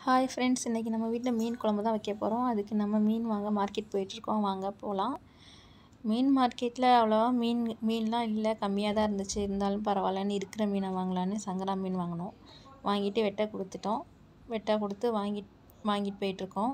hi friends இன்றைக்கி நம்ம வீட்டில் மீன் குழம்பு தான் வைக்க போகிறோம் அதுக்கு நம்ம மீன் வாங்க மார்க்கெட் போயிட்டுருக்கோம் வாங்க போகலாம் மீன் மார்க்கெட்டில் அவ்வளோவா மீன் மீன்லாம் இல்லை கம்மியாக தான் இருந்துச்சு இருந்தாலும் பரவாயில்லன்னு இருக்கிற மீனை வாங்கலான்னு சங்கரா மீன் வாங்கினோம் வாங்கிட்டு வெட்ட கொடுத்துட்டோம் வெட்ட கொடுத்து வாங்கி வாங்கிட்டு போயிட்டுருக்கோம்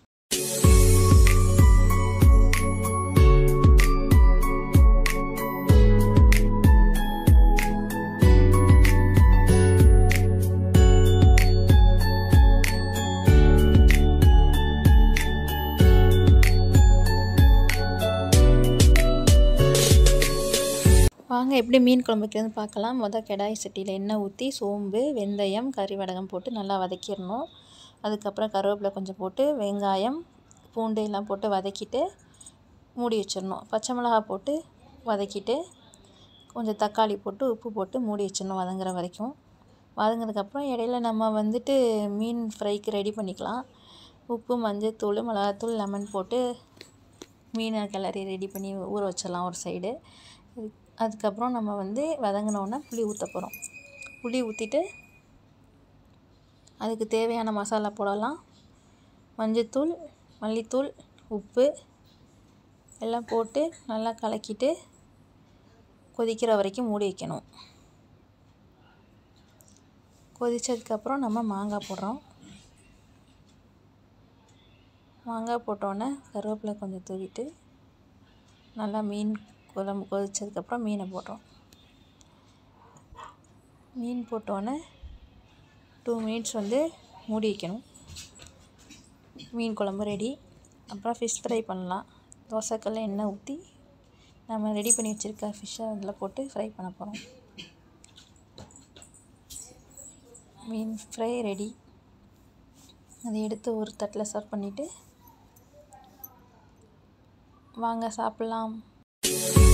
வாங்க எப்படி மீன் குழம்பு வைக்கிறதுன்னு பார்க்கலாம் மொதல் கடாய் சட்டியில் எண்ணெய் ஊற்றி சோம்பு வெந்தயம் கறி வடகம் போட்டு நல்லா வதக்கிடணும் அதுக்கப்புறம் கருவேப்பிலை கொஞ்சம் போட்டு வெங்காயம் பூண்டு எல்லாம் போட்டு வதக்கிட்டு மூடி வச்சிடணும் பச்சை மிளகா போட்டு வதக்கிட்டு கொஞ்சம் தக்காளி போட்டு உப்பு போட்டு மூடி வச்சிடணும் வதங்குற வரைக்கும் வதங்கினதுக்கப்புறம் இடையில நம்ம வந்துட்டு மீன் ஃப்ரைக்கு ரெடி பண்ணிக்கலாம் உப்பு மஞ்சள் தூள் மிளகாத்தூள் லெமன் போட்டு மீனை கிளறி ரெடி பண்ணி ஊற வச்சிடலாம் ஒரு சைடு அதுக்கப்புறம் நம்ம வந்து வதங்கினோன்னே புளி ஊற்ற போகிறோம் புளி ஊற்றிட்டு அதுக்கு தேவையான மசாலா போடலாம் மஞ்சத்தூள் மல்லித்தூள் உப்பு எல்லாம் போட்டு நல்லா கலக்கிட்டு கொதிக்கிற வரைக்கும் மூடி வைக்கணும் கொதித்ததுக்கப்புறம் நம்ம மாங்காய் போடுறோம் மாங்காய் போட்டோன்னே கருவேப்பிலை கொஞ்சம் தூவிட்டு நல்லா மீன் குழம்பு கொதித்ததுக்கப்புறம் மீனை போடுறோம் மீன் போட்டோன்னே டூ மினிட்ஸ் வந்து மூடி வைக்கணும் மீன் குழம்பு ரெடி அப்புறம் ஃபிஷ் ஃப்ரை பண்ணலாம் தோசைக்கல்ல எண்ணெய் ஊற்றி நம்ம ரெடி பண்ணி வச்சுருக்க ஃபிஷ்ஷை அதில் போட்டு ஃப்ரை பண்ண போகிறோம் மீன் ஃப்ரை ரெடி அதை எடுத்து ஒரு தட்டில் சர்வ் பண்ணிவிட்டு வாங்க சாப்பிட்லாம்